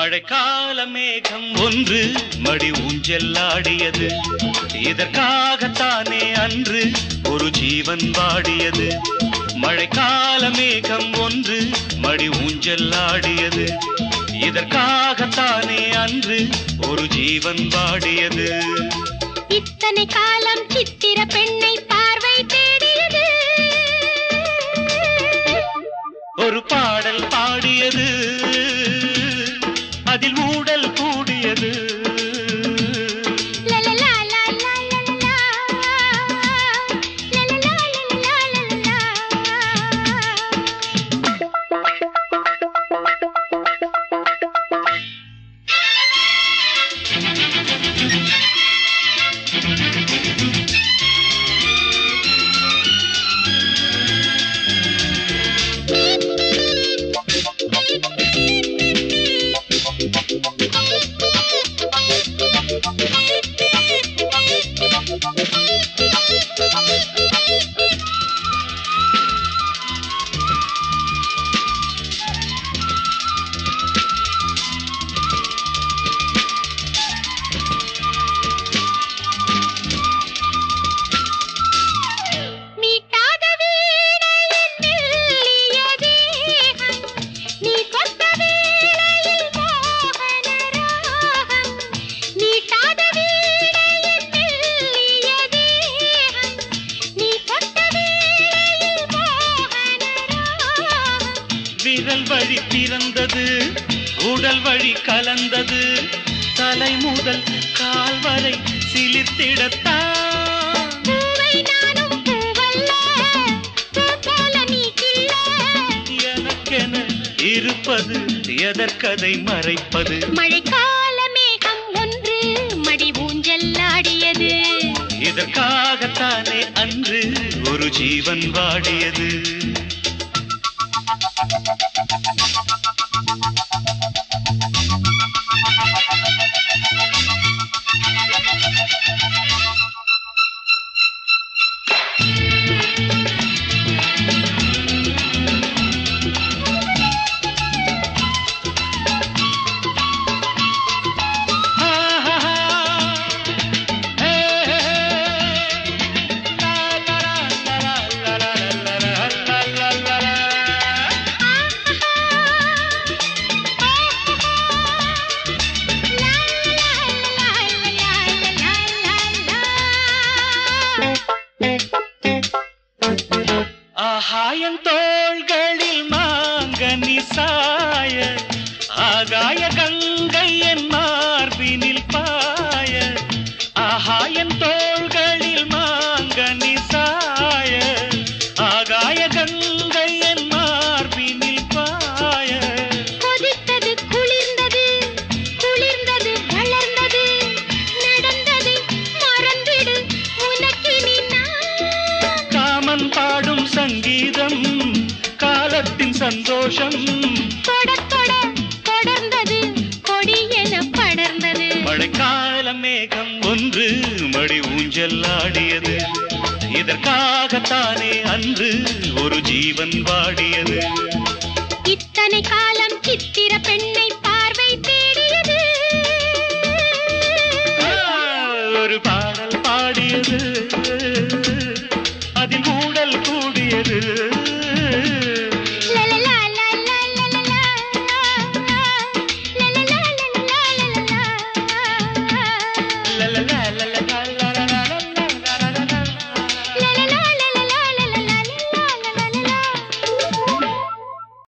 மழைக்கால மேகம் ஒன்று மடி ஊஞ்செல்லாடியது இதற்காகத்தானே அன்று ஒரு ஜீவன் வாடியது மழைக்கால மேகம் ஒன்று மடி ஊஞ்செல்லாடியது இதற்காகத்தானே அன்று ஒரு ஜீவன் வாடியது இத்தனை காலம் சித்திர பெண்ணை பார்வை தேடியது ஒரு பாடல் பாடியது அதில் ஊடல் கூடியது லலலா, லலலா, லலலா. லலலா, லலலா, லலலா. மீட்டாத வீணையின் மெல்லிய தேகம், நீ கொத்த வேளையில் மோகன ராகம். மீட்டாத வீணையின் மெல்லிய தேகம், நீ கொத்த வேளையில் மோகன ராகம். விரல் வழி பிறந்தது உடல் வழி கலந்தது தலை முதல் கால் வரை சிலிர்த்திடத்தான் பூவை நானும் பூவல்ல, பூ போல நீ கில்ல. எனக்கென இருப்பது எதற்கதை மறைப்பது மழைக்கால மேகம் ஒன்று மடி ஊஞ்சல்லாடியது இதற்காகத்தானே அன்று ஒரு ஜீவன் வாடியது ஆகாயம் தோள்களில் மாங்கனி சாய ஆகாய கங்கை என் மார்பினில் பாய ஆகாயம் தோள்களில் மாங்கனி சாய ஆகாய கங்கை என் மார்பினில் பாய கொதித்தது குளிர்ந்தது குளிர்ந்தது வளர்ந்தது நடந்ததை மறந்திடு உனக்கினி நான் காமன் பாடும் சங்கீதம் காலத்தின் சந்தோஷம் தொட தொட தொடர்ந்தது கொடியென படர்ந்தது மழைக்கால மேகம் ஒன்று மடி ஊஞ்சல்லாடியது இதற்காகத்தானே அன்று ஒரு ஜீவன் வாடியது இத்தனை காலம் சித்திர பெண்ணை